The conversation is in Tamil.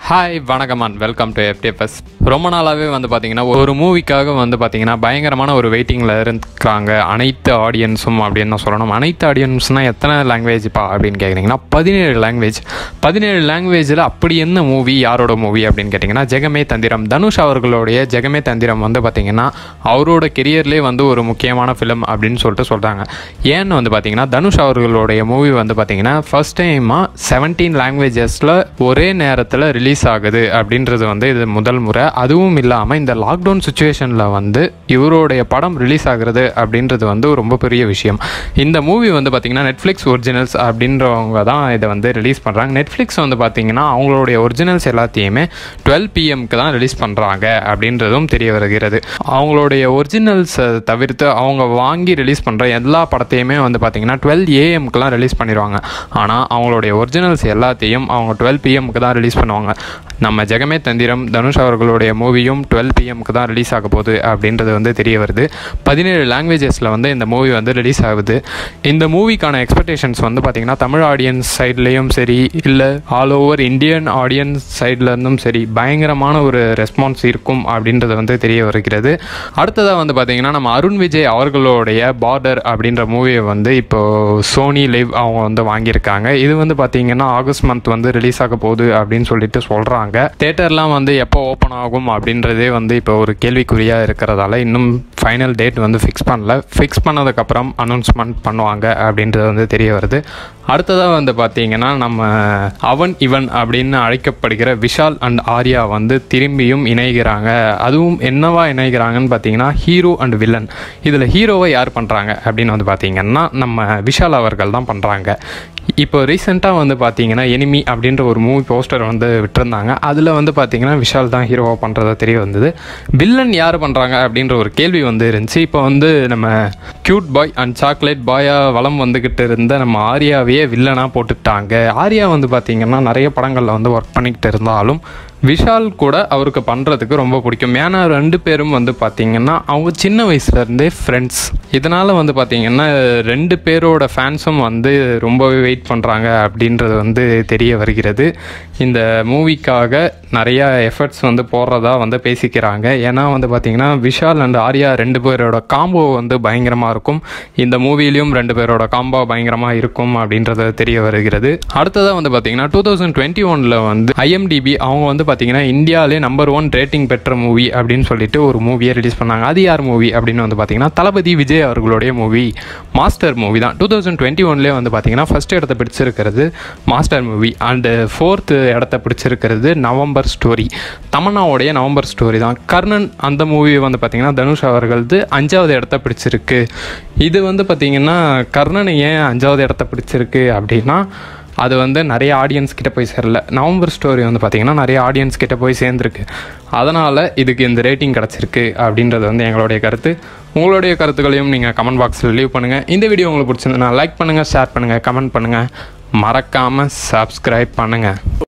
ஹாய் வணக்கம் அண்ட் வெல்கம் டு எஃப்டிஎஃப்எஸ் ரொம்ப நாளாகவே வந்து பார்த்தீங்கன்னா ஒரு மூவிக்காக வந்து பார்த்தீங்கன்னா பயங்கரமான ஒரு வெயிட்டிங்கில் இருக்காங்க அனைத்து ஆடியன்ஸும் அப்படின்னு தான் சொல்லணும் அனைத்து ஆடியன்ஸ்னால் எத்தனை லாங்குவேஜ்ப்பா அப்படின்னு கேட்குறீங்கன்னா பதினேழு லாங்குவேஜ் பதினேழு லாங்குவேஜில் அப்படி என்ன மூவி யாரோட மூவி அப்படின்னு கேட்டிங்கன்னா ஜெகமே தந்திரம் தனுஷ் அவர்களுடைய ஜெகமே தந்திரம் வந்து பார்த்தீங்கன்னா அவரோட கெரியர்லேயே வந்து ஒரு முக்கியமான ஃபிலிம் அப்படின்னு சொல்லிட்டு சொல்கிறாங்க ஏன்னு வந்து பார்த்தீங்கன்னா தனுஷ் அவர்களுடைய மூவி வந்து பார்த்தீங்கன்னா ஃபர்ஸ்ட் டைமாக செவன்டீன் லாங்குவேஜஸில் ஒரே நேரத்தில் ரிலீஸ் ஆகுது அப்படின்றது வந்து இது முதல் முறை அதுவும் இல்லாமல் இந்த லாக்டவுன் சுச்சுவேஷனில் வந்து இவருடைய படம் ரிலீஸ் ஆகுறது அப்படின்றது வந்து ரொம்ப பெரிய விஷயம் இந்த மூவி வந்து பார்த்திங்கன்னா நெட்ஃப்ளிக்ஸ் ஒரிஜினல்ஸ் அப்படின்றவங்க தான் இதை வந்து ரிலீஸ் பண்ணுறாங்க நெட்ஃப்ளிக்ஸ் வந்து பார்த்திங்கன்னா அவங்களுடைய ஒரிஜினல்ஸ் எல்லாத்தையுமே டுவெல் பிஎம்க்கு தான் ரிலீஸ் பண்ணுறாங்க அப்படின்றதும் தெரிய வருகிறது அவங்களுடைய ஒரிஜினல்ஸை தவிர்த்து அவங்க வாங்கி ரிலீஸ் பண்ணுற எல்லா படத்தையுமே வந்து பார்த்திங்கன்னா டுவெல் ஏஎம்க்குலாம் ரிலீஸ் பண்ணிடுவாங்க ஆனால் அவங்களுடைய ஒரிஜினல்ஸ் எல்லாத்தையும் அவங்க டுவெல் பிஎம்க்கு தான் ரிலீஸ் பண்ணுவாங்க நம்ம ஜெகமே தந்திரம் தனுஷ் அவர்களுடைய மூவியும் டுவெல் பிஎம்க்கு தான் ரிலீஸ் ஆக போகுது அப்படின்றது வந்து தெரிய வருது பதினேழு லாங்குவேஜஸில் வந்து இந்த மூவி வந்து ரிலீஸ் ஆகுது இந்த மூவிக்கான எக்ஸ்பெக்டேஷன்ஸ் வந்து பார்த்திங்கன்னா தமிழ் ஆடியன்ஸ் சைட்லேயும் சரி இல்லை ஆல் ஓவர் இந்தியன் ஆடியன்ஸ் சைட்லேருந்தும் சரி பயங்கரமான ஒரு ரெஸ்பான்ஸ் இருக்கும் அப்படின்றது வந்து தெரிய வருகிறது அடுத்ததாக வந்து பார்த்திங்கன்னா நம்ம அருண் விஜய் அவர்களுடைய பார்டர் அப்படின்ற மூவியை வந்து இப்போது சோனி லைவ் அவங்க வந்து வாங்கியிருக்காங்க இது வந்து பார்த்திங்கன்னா ஆகஸ்ட் மந்த் வந்து ரிலீஸ் ஆக போகுது அப்படின்னு சொல்லிட்டு சொல்கிறாங்க தேட்டர்லாம் வந்து எப்போ ஓப்பன் ஆகும் அப்படின்றதே வந்து இப்போ ஒரு கேள்விக்குறியாக இருக்கிறதால இன்னும் ஃபைனல் டேட் வந்து ஃபிக்ஸ் பண்ணல ஃபிக்ஸ் பண்ணதுக்கப்புறம் அனௌன்ஸ்மெண்ட் பண்ணுவாங்க அப்படின்றது வந்து தெரிய வருது அடுத்ததாக வந்து பார்த்தீங்கன்னா நம்ம அவன் இவன் அப்படின்னு அழைக்கப்படுகிற விஷால் அண்ட் ஆர்யா வந்து திரும்பியும் இணைகிறாங்க அதுவும் என்னவா இணைகிறாங்கன்னு பார்த்தீங்கன்னா ஹீரோ அண்ட் வில்லன் இதில் ஹீரோவை யார் பண்ணுறாங்க அப்படின்னு வந்து பார்த்தீங்கன்னா நம்ம விஷால் அவர்கள் தான் பண்ணுறாங்க இப்போ ரீசெண்டாக வந்து பார்த்தீங்கன்னா எனிமி அப்படின்ற ஒரு மூவி போஸ்டர் வந்து விட்டுருந்தாங்க அதில் வந்து பார்த்தீங்கன்னா விஷால் தான் ஹீரோவாக பண்ணுறதா தெரிய வந்தது வில்லன் யார் பண்ணுறாங்க அப்படின்ற ஒரு கேள்வி வந்து இருந்துச்சு இப்போ வந்து நம்ம க்யூட் பாய் அண்ட் சாக்லேட் பாயாக வளம் வந்துக்கிட்டு இருந்த நம்ம ஆர்யாவையே வில்லனாக போட்டுட்டாங்க ஆர்யா வந்து பார்த்தீங்கன்னா நிறைய படங்களில் வந்து ஒர்க் பண்ணிக்கிட்டு இருந்தாலும் விஷால் கூட அவருக்கு பண்ணுறதுக்கு ரொம்ப பிடிக்கும் ஏன்னா ரெண்டு பேரும் வந்து பார்த்திங்கன்னா அவங்க சின்ன வயசுலேருந்தே ஃப்ரெண்ட்ஸ் இதனால் வந்து பார்த்திங்கன்னா ரெண்டு பேரோட ஃபேன்ஸும் வந்து ரொம்பவே வெயிட் பண்ணுறாங்க அப்படின்றது வந்து தெரிய வருகிறது இந்த மூவிக்காக நிறையா எஃபர்ட்ஸ் வந்து போடுறதா வந்து பேசிக்கிறாங்க ஏன்னா வந்து பார்த்திங்கன்னா விஷால் அண்ட் ஆர்யா ரெண்டு பேரோட காம்போ வந்து பயங்கரமாக இருக்கும் இந்த மூவிலையும் ரெண்டு பேரோட காம்போ பயங்கரமாக இருக்கும் அப்படின்றது தெரிய வருகிறது அடுத்ததாக வந்து பார்த்திங்கன்னா டூ தௌசண்ட் டுவெண்ட்டி ஒனில் வந்து ஐஎம்டிபி அவங்க வந்து பார்த்தீங்கன்னா இந்தியாவிலே நம்பர் ஒன் ரேட்டிங் பெற்ற மூவி அப்படின்னு சொல்லிட்டு ஒரு மூவியை ரிலீஸ் பண்ணாங்க அது யார் மூவி அப்படின்னு வந்து பார்த்தீங்கன்னா தளபதி விஜய் அவர்களுடைய மூவி மாஸ்டர் மூவி தான் டூ தௌசண்ட் டுவெண்ட்டி ஒன்லேயே வந்து பார்த்தீங்கன்னா ஃபஸ்ட் இடத்த பிடிச்சிருக்கிறது மாஸ்டர் மூவி அண்டு ஃபோர்த்து இடத்த பிடிச்சிருக்கிறது நவம்பர் ஸ்டோரி தமன்னாவுடைய நவம்பர் ஸ்டோரி தான் கர்ணன் அந்த மூவி வந்து பார்த்தீங்கன்னா தனுஷ் அவர்களது அஞ்சாவது இடத்த பிடிச்சிருக்கு இது வந்து பார்த்தீங்கன்னா கர்ணன் ஏன் அஞ்சாவது இடத்த பிடிச்சிருக்கு அப்படின்னா அது வந்து நிறைய ஆடியன்ஸ் கிட்ட போய் சேரல நவம்பர் ஸ்டோரி வந்து பார்த்திங்கன்னா நிறைய ஆடியன்ஸ் கிட்ட போய் சேர்ந்துருக்கு அதனால் இதுக்கு இந்த ரேட்டிங் கிடச்சிருக்கு அப்படின்றது வந்து எங்களுடைய கருத்து உங்களுடைய கருத்துக்களையும் நீங்கள் கமெண்ட் பாக்ஸில் லீவ் பண்ணுங்கள் இந்த வீடியோ உங்களுக்கு பிடிச்சிருந்ததுன்னா லைக் பண்ணுங்கள் ஷேர் பண்ணுங்கள் கமெண்ட் பண்ணுங்கள் மறக்காமல் சப்ஸ்கிரைப் பண்ணுங்கள்